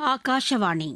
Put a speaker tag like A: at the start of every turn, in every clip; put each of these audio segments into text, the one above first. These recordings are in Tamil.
A: ಆಕಾಶವಾಣಿ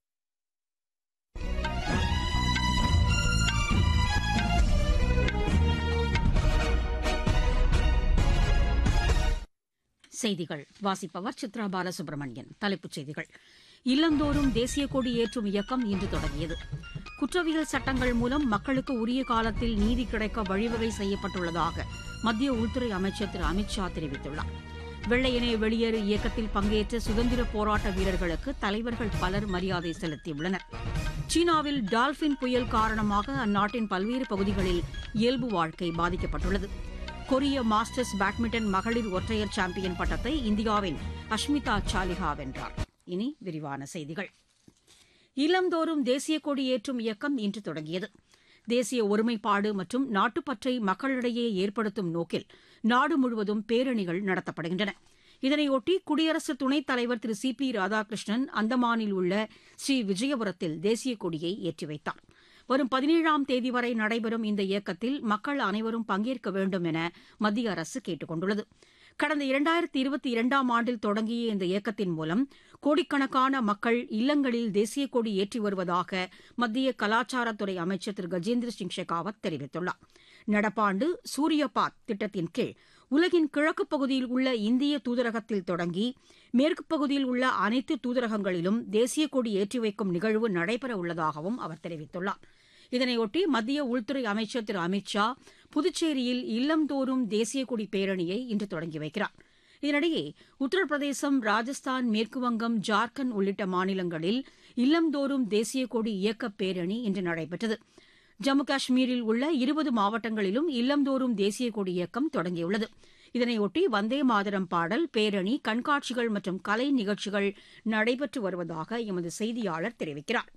A: செய்திகள் வாசிப்பவர் சித்ரா பாலசுப்ரமணியன் தலைப்புச் செய்திகள் இல்லந்தோறும் தேசிய கொடி ஏற்றும் இயக்கம் இன்று தொடங்கியது குற்றவியல் சட்டங்கள் மூலம் மக்களுக்கு உரிய காலத்தில் நீதி கிடைக்க வழிவகை செய்யப்பட்டுள்ளதாக மத்திய உள்துறை அமைச்சர் திரு அமித் ஷா தெரிவித்துள்ளார் வெள்ளையனே வெளியேறு இயக்கத்தில் பங்கேற்ற சுதந்திர போராட்ட வீரர்களுக்கு தலைவர்கள் பலர் மரியாதை செலுத்தியுள்ளனர் சீனாவில் டால்பின் புயல் காரணமாக அந்நாட்டின் பல்வேறு பகுதிகளில் இயல்பு வாழ்க்கை பாதிக்கப்பட்டுள்ளது கொரிய மாஸ்டர்ஸ் பேட்மிண்டன் மகளிர் ஒற்றையர் சாம்பியன் பட்டத்தை இந்தியாவின் அஷ்மிதா சாலிஹா வென்றார் இனி விரிவான செய்திகள் இல்லந்தோறும் தேசிய கொடி ஏற்றும் இயக்கம் இன்று தொடங்கியது தேசிய ஒருமைப்பாடு மற்றும் நாட்டுப்பற்றை மக்களிடையே ஏற்படுத்தும் நோக்கில் நாடு முழுவதும் பேரணிகள் நடத்தப்படுகின்றன இதனையொட்டி குடியரசு துணைத் தலைவர் திரு சி பி ராதாகிருஷ்ணன் அந்தமானில் உள்ள ஸ்ரீ விஜயபுரத்தில் தேசிய கொடியை ஏற்றி வைத்தார் வரும் பதினேழாம் தேதி வரை நடைபெறும் இந்த இயக்கத்தில் மக்கள் அனைவரும் பங்கேற்க வேண்டும் என மத்திய அரசு கேட்டுக் கொண்டுள்ளது கடந்த இரண்டாயிரத்தி இருபத்தி இரண்டாம் ஆண்டில் தொடங்கிய இந்த இயக்கத்தின் மூலம் கோடிக்கணக்கான மக்கள் இல்லங்களில் தேசிய கொடி ஏற்றி வருவதாக மத்திய கலாச்சாரத்துறை அமைச்சர் திரு கஜேந்திர சிங் ஷெகாவத் தெரிவித்துள்ளார் நடப்பாண்டு சூரியபாத் திட்டத்தின் கீழ் உலகின் கிழக்கு பகுதியில் உள்ள இந்திய தூதரகத்தில் தொடங்கி மேற்கு பகுதியில் உள்ள அனைத்து தூதரகங்களிலும் தேசிய கொடி ஏற்றி வைக்கும் நிகழ்வு நடைபெற உள்ளதாகவும் அவர் தெரிவித்துள்ளார் இதனையொட்டி மத்திய உள்துறை அமைச்சர் திரு அமித் ஷா புதுச்சேரியில் இல்லந்தோறும் தேசிய கொடி பேரணியை இன்று தொடங்கி வைக்கிறார் இதனிடையே உத்தரப்பிரதேசம் ராஜஸ்தான் மேற்குவங்கம் ஜார்க்கண்ட் உள்ளிட்ட மாநிலங்களில் இல்லந்தோறும் தேசிய கொடி இயக்க பேரணி இன்று நடைபெற்றது ஜம்மு காஷ்மீரில் உள்ள இருபது மாவட்டங்களிலும் இல்லந்தோறும் தேசிய கொடி இயக்கம் தொடங்கியுள்ளது இதனையொட்டி வந்தே மாதரம் பாடல் பேரணி கண்காட்சிகள் மற்றும் கலை நிகழ்ச்சிகள் நடைபெற்று வருவதாக எமது செய்தியாளர் தெரிவிக்கிறார்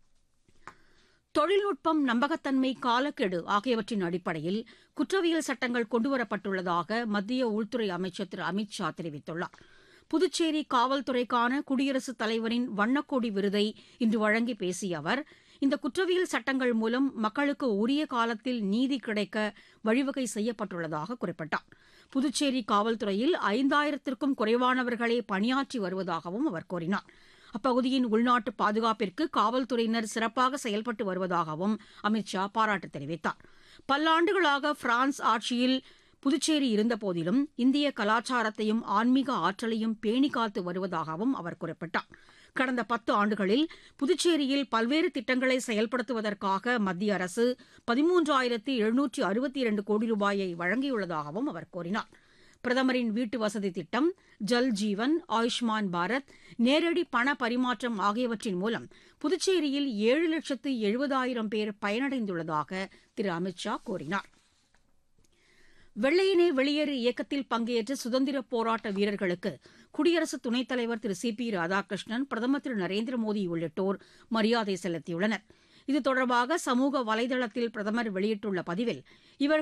A: தொழில்நுட்பம் நம்பகத்தன்மை காலக்கெடு ஆகியவற்றின் அடிப்படையில் குற்றவியல் சட்டங்கள் கொண்டுவரப்பட்டுள்ளதாக மத்திய உள்துறை அமைச்சர் திரு அமித் ஷா தெரிவித்துள்ளார் புதுச்சேரி காவல்துறைக்கான குடியரசுத் தலைவரின் வண்ணக்கொடி விருதை இன்று வழங்கி பேசிய அவர் இந்த குற்றவியல் சட்டங்கள் மூலம் மக்களுக்கு உரிய காலத்தில் நீதி கிடைக்க வழிவகை செய்யப்பட்டுள்ளதாக குறிப்பிட்டார் புதுச்சேரி காவல்துறையில் ஐந்தாயிரத்திற்கும் குறைவானவர்களே பணியாற்றி வருவதாகவும் அவர் கூறினார் அப்பகுதியின் உள்நாட்டு பாதுகாப்பிற்கு காவல்துறையினர் சிறப்பாக செயல்பட்டு வருவதாகவும் அமித் ஷா பாராட்டு தெரிவித்தார் பல்லாண்டுகளாக பிரான்ஸ் ஆட்சியில் புதுச்சேரி இருந்தபோதிலும் இந்திய கலாச்சாரத்தையும் ஆன்மீக ஆற்றலையும் பேணி காத்து வருவதாகவும் அவர் குறிப்பிட்டார் கடந்த பத்து ஆண்டுகளில் புதுச்சேரியில் பல்வேறு திட்டங்களை செயல்படுத்துவதற்காக மத்திய அரசு பதிமூன்றாயிரத்து எழுநூற்றி அறுபத்தி இரண்டு கோடி ரூபாயை வழங்கியுள்ளதாகவும் அவர் கூறினார் பிரதமரின் வீட்டு வசதி திட்டம் ஜல் ஜீவன் ஆயுஷ்மான் பாரத் நேரடி பண பரிமாற்றம் ஆகியவற்றின் மூலம் புதுச்சேரியில் ஏழு லட்சத்து எழுபதாயிரம் பேர் பயனடைந்துள்ளதாக திரு அமித் ஷா கூறினார் வெள்ளையனே வெளியேறு இயக்கத்தில் பங்கேற்ற சுதந்திர போராட்ட வீரர்களுக்கு குடியரசு துணைத் தலைவர் திரு சி பி ராதாகிருஷ்ணன் பிரதமர் திரு நரேந்திர மோடி உள்ளிட்டோர் மரியாதை செலுத்தியுள்ளனர் இது தொடர்பாக சமூக வலைதளத்தில் பிரதமர் வெளியிட்டுள்ள பதிவில் இவர்கள்